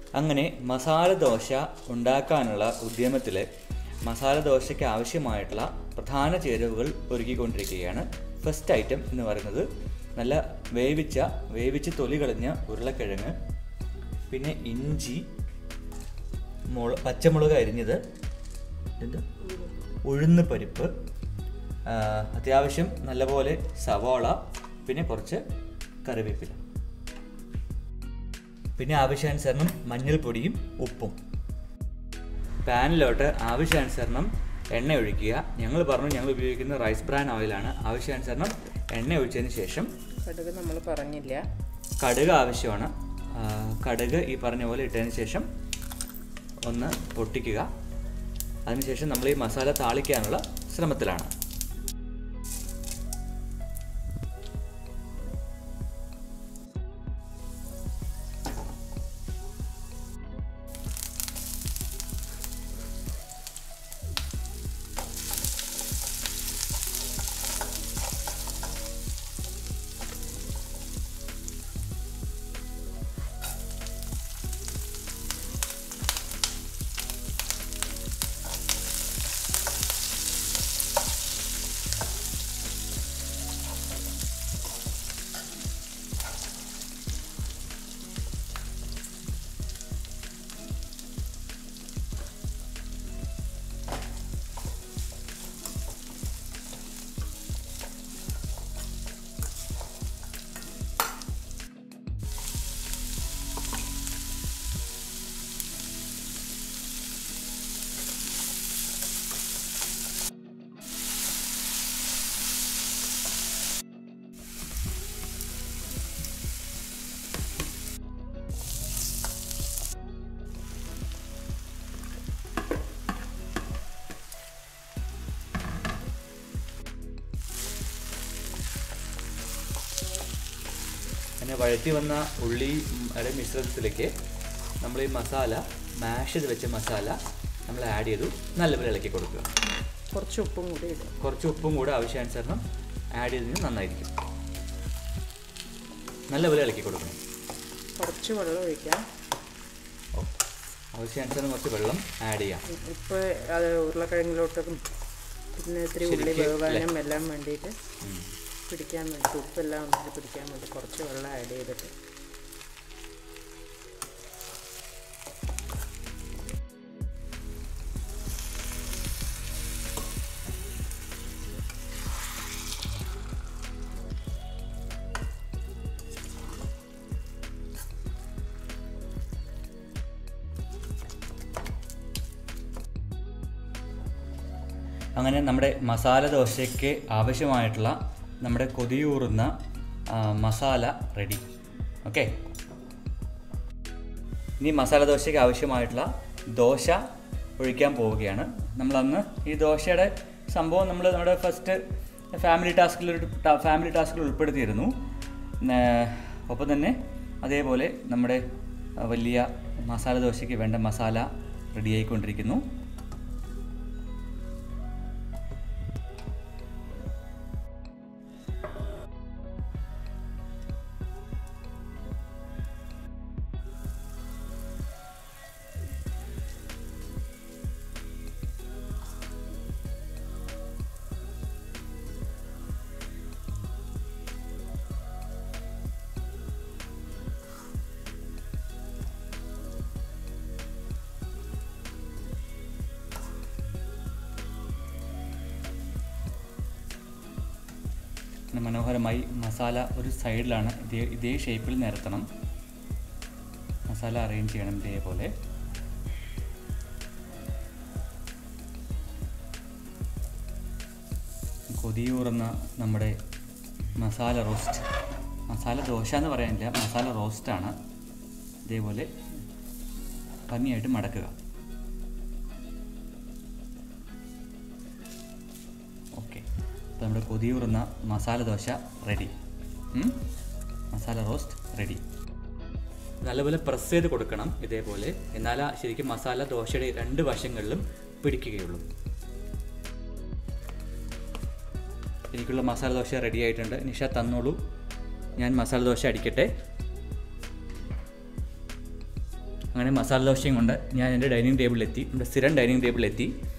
അങ്ങനെ മസാല ദോശ ഉണ്ടാക്കാനുള്ള ഉദ്യമത്തിൽ മസാല ദോശയ്ക്ക് ആവശ്യമായിട്ടുള്ള പ്രധാന ചേരുവകൾ ഒരുക്കിക്കൊണ്ടിരിക്കുകയാണ് ഫസ്റ്റ് ഐറ്റം എന്ന് പറയുന്നത് നല്ല വേവിച്ച വേവിച്ച് തൊലി കളഞ്ഞ ഉരുളക്കിഴങ്ങ് പിന്നെ ഇഞ്ചി മുള പച്ചമുളക് അരിഞ്ഞത് എന്ത് ഉഴുന്ന് പരിപ്പ് ആ, അത്യാവശ്യം നല്ലപോലെ സവാള പിന്നെ കുറച്ച് കറിവേപ്പില പിന്നെ ആവശ്യാനുസരണം മഞ്ഞൾപ്പൊടിയും ഉപ്പും പാനിലോട്ട് ആവശ്യാനുസരണം എണ്ണ ഒഴിക്കുക ഞങ്ങൾ പറഞ്ഞു ഞങ്ങൾ ഉപയോഗിക്കുന്ന റൈസ് ബ്രാൻ ഓയിലാണ് ആവശ്യാനുസരണം എണ്ണ ഒഴിച്ചതിന് ശേഷം കടുക് നമ്മൾ പറഞ്ഞില്ല കടുക് ആവശ്യമാണ് ആ, കടുക് ഈ പറഞ്ഞ പോലെ ഇട്ടതിന് ശേഷം ഒന്ന് പൊട്ടിക്കുക അതിനുശേഷം നമ്മൾ ഈ മസാല താളിക്കാനുള്ള ശ്രമത്തിലാണ് പിന്നെ വഴറ്റി വന്ന ഉള്ളി യുടെ മിശ്രിതത്തിലേക്ക് നമ്മൾ ഈ മസാല മാഷ് ചെയ്ത് വെച്ച മസാല നമ്മൾ ആഡ് ചെയ്തു നല്ലപോലെ ഇളക്കി കൊടുക്കുക കുറച്ച് ഉപ്പും കൂടി ഇടും കുറച്ച് ഉപ്പും കൂടെ ആവശ്യാനുസരണം ആഡ് ചെയ്തതിന് നന്നായിരിക്കും നല്ലപോലെ ഇളക്കി കൊടുക്കണം കുറച്ച് വെള്ളം ഒഴിക്കാം ഓ ആവശ്യാനുസരണം കുറച്ച് വെള്ളം ആഡ് ചെയ്യാം ഇപ്പോൾ അത് ഉരുളക്കിഴങ്ങിലോട്ടും പിന്നെ ഇത്തിരി ഉള്ളി ശരിക്ക് വേവാനും എല്ലാം വേണ്ടിയിട്ട് ഉം. പിടിക്കാൻ വേണ്ടി ഉപ്പെല്ലാം ഒന്നിച്ച് പിടിക്കാൻ വേണ്ടി കുറച്ച് വെള്ളം ആഡ് ചെയ്തിട്ട് അങ്ങനെ നമ്മുടെ മസാല ദോശയ്ക്ക് ആവശ്യമായിട്ടുള്ള നമ്മുടെ കൊതിയൂറുന്ന ആ, മസാല റെഡി ഓക്കെ ഇനി മസാല ദോശയ്ക്ക് ആവശ്യമായിട്ടുള്ള ദോശ ഒഴിക്കാൻ പോവുകയാണ് നമ്മളന്ന് ഈ ദോശയുടെ സംഭവം നമ്മൾ നമ്മുടെ ഫസ്റ്റ് ഫാമിലി ടാസ്കിൽ ഒരു ഫാമിലി ടാസ്കിൽ ഉൾപ്പെടുത്തിയിരുന്നു ഏ, ഒപ്പം തന്നെ അതേപോലെ നമ്മുടെ ആ, വലിയ മസാല ദോശയ്ക്ക് വേണ്ട മസാല റെഡി ആയിക്കൊണ്ടിരിക്കുന്നു പിന്നെ മനോഹരമായി മസാല ഒരു സൈഡിലാണ് ഇതേ ഇതേ ഷേപ്പിൽ നിരത്തണം മസാല അറേഞ്ച് ചെയ്യണം ഇതേപോലെ കൊതിയൂറുന്ന നമ്മുടെ മസാല റോസ്റ്റ് മസാല ദോശ എന്ന് പറയാനില്ല മസാല റോസ്റ്റാണ് ഇതേപോലെ ഭംഗിയായിട്ട് മടക്കുക ഓക്കെ അപ്പോൾ നമ്മുടെ കൊതിയൂറുന്ന masala dosa ready masala roast ready നല്ലപോലെ പ്രസ് ചെയ്ത് കൊടുക്കണം ഇതേപോലെ എന്നാലാ ശരിക്കും മസാല ദോശയുടെ രണ്ട് വശങ്ങളിലും പിടിക്കുകയുള്ളൂ എനിക്കുള്ള മസാല ദോശ റെഡി ആയിട്ടുണ്ട് നിഷ തന്നോളൂ ഞാൻ മസാല ദോശ അടിക്കട്ടെ അങ്ങനെ മസാല ദോശയും കൊണ്ട് ഞാൻ എൻ്റെ ഡൈനിങ് ടേബിളിലെത്തി നമ്മുടെ സ്ഥിരം ഡൈനിങ് ടേബിളിലെത്തി